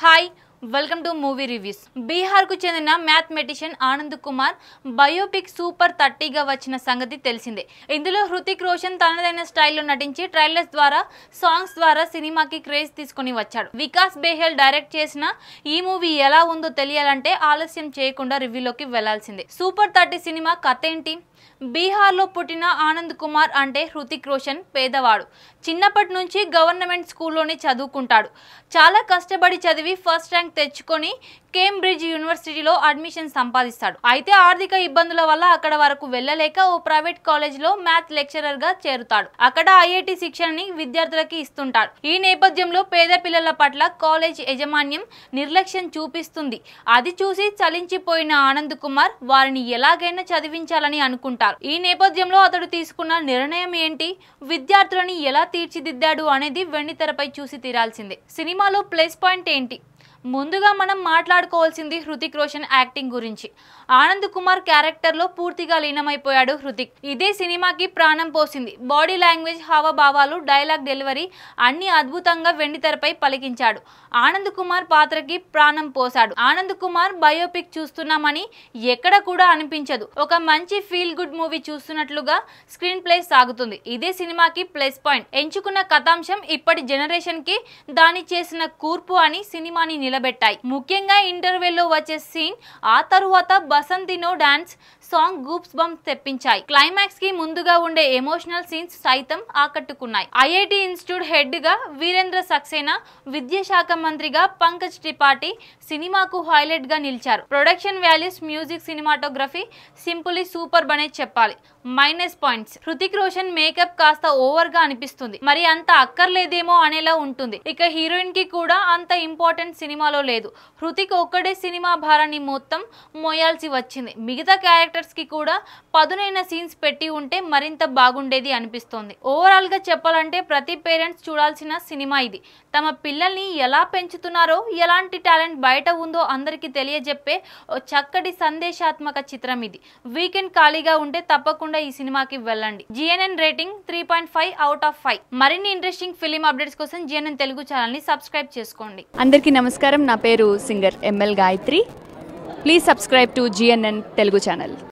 hi welcome to movie reviews బీహార్కు చెందిన mathematician Anand Kumar biopic super థర్టీగా వచ్చిన సంగతి తెలిసిందే ఇందులో హృతిక్ రోషన్ తనదైన స్టైల్లో నటించి ట్రైలర్స్ ద్వారా సాంగ్స్ ద్వారా సినిమాకి క్రేజ్ తీసుకొని వచ్చాడు వికాస్ బేహెల్ డైరెక్ట్ చేసిన ఈ మూవీ ఎలా ఉందో తెలియాలంటే ఆలస్యం చేయకుండా రివ్యూలోకి వెళ్లాల్సిందే సూపర్ థర్టీ సినిమా కథ ఏంటి బీహార్లో పుట్టిన ఆనంద్ కుమార్ అంటే హృతిక్ రోషన్ పేదవాడు చిన్నప్పటి నుంచి గవర్నమెంట్ స్కూల్లోనే చదువుకుంటాడు చాలా కష్టపడి చదివి ఫస్ట్ ర్యాంక్ తెచ్చుకొని కేంబ్రిడ్జ్ యూనివర్సిటీలో అడ్మిషన్ సంపాదిస్తాడు అయితే ఆర్థిక ఇబ్బందుల వల్ల అక్కడ వరకు వెళ్ళలేక ఓ ప్రైవేట్ కాలేజీలో మ్యాథ్ లెక్చరర్ గా చేరుతాడు అక్కడ ఐఐటి శిక్షణని విద్యార్థులకి ఇస్తుంటాడు ఈ నేపథ్యంలో పేద పిల్లల పట్ల కాలేజ్ యాజమాన్యం నిర్లక్ష్యం చూపిస్తుంది అది చూసి చలించిపోయిన ఆనంద్ కుమార్ వారిని ఎలాగైనా చదివించాలని అనుకుంటారు ఈ నేపథ్యంలో అతడు తీసుకున్న నిర్ణయం ఏంటి విద్యార్థులని ఎలా తీర్చిదిద్దాడు అనేది వెండితెరపై చూసి తీరాల్సిందే సినిమాలో ప్లస్ పాయింట్ ఏంటి ముందుగా మనం మాట్లాడుకోవాల్సింది హృతిక్ రోషన్ యాక్టింగ్ గురించి ఆనంద్ కుమార్ క్యారెక్టర్లో పూర్తిగా లీనమైపోయాడు హృతిక్ ఇదే సినిమాకి ప్రాణం పోసింది బాడీ లాంగ్వేజ్ హావభావాలు డైలాగ్ డెలివరీ అన్ని అద్భుతంగా వెండితెరపై పలికించాడు ఆనంద్ కుమార్ పాత్రకి ప్రాణం పోశాడు ఆనంద్ కుమార్ బయోపిక్ చూస్తున్నామని ఎక్కడ కూడా అనిపించదు ఒక మంచి ఫీల్ గుడ్ మూవీ చూస్తున్నట్లుగా స్క్రీన్ ప్లే సాగుతుంది ఇదే సినిమాకి ప్లస్ పాయింట్ ఎంచుకున్న కథాంశం ఇప్పటి జనరేషన్ కి దాని చేసిన కూర్పు అని సినిమాని నిలబెట్టాయి ముఖ్యంగా ఇంటర్వెల్లో వచ్చే సీన్ ఆ తరువాత బసంతినో డాన్స్ సాంగ్ గూప్స్ బంప్ తెప్పించాయి క్లైమాక్స్ కి ముందుగా ఉండే ఎమోషనల్ సీన్స్ సైతం ఆకట్టుకున్నాయి ఐఐటి ఇన్స్టిట్యూట్ హెడ్ గా వీరేంద్ర సక్సేనా విద్యాశాఖ మంత్రిగా పంకజ్ త్రిపాఠి సినిమాకు హైలైట్ గా నిలిచారు production values music cinematography simply super బనే చెప్పాలి minus points Hrithik Roshan makeup కాస్త ఓవర్ గా అనిపిస్తుంది మరి అంత అక్కర్లేదేమో అనేలా ఉంటుంది ఇక హీరోయిన్ కి కూడా అంత ఇంపార్టెంట్ సినిమాలో లేదు హృతిక్ ఒక్కడే సినిమా భారాన్ని మొత్తం మోయాల్సి వచ్చింది మిగతా క్యారెక్టర్స్ కి కూడా పదునైన సీన్స్ పెట్టి ఉంటే మరింత బాగుండేది అనిపిస్తోంది ఓవరాల్ గా చెప్పాలంటే ప్రతి పేరెంట్స్ చూడాల్సిన సినిమా ఇది తమ పిల్లల్ని ఎలా పెంచుతున్నారో ఎలాంటి టాలెంట్ బయట ఉందో అందరికీ తెలియజెప్పే ఓ చక్కటి సందేశాత్మక చిత్రం ఇది వీకెండ్ ఖాళీగా ఉంటే తప్పకుండా ఈ సినిమాకి వెళ్ళండి GNN rating three point five out of five మరిన్ని ఇంట్రెస్టింగ్ ఫిలిం అప్డేట్స్ కోసం జిఎన్ఎన్ తెలుగు ఛానల్ ని సబ్స్క్రైబ్ చేసుకోండి అందరికీ నమస్కారం నా పేరు singer ML Gayatri please subscribe to GNN Telugu channel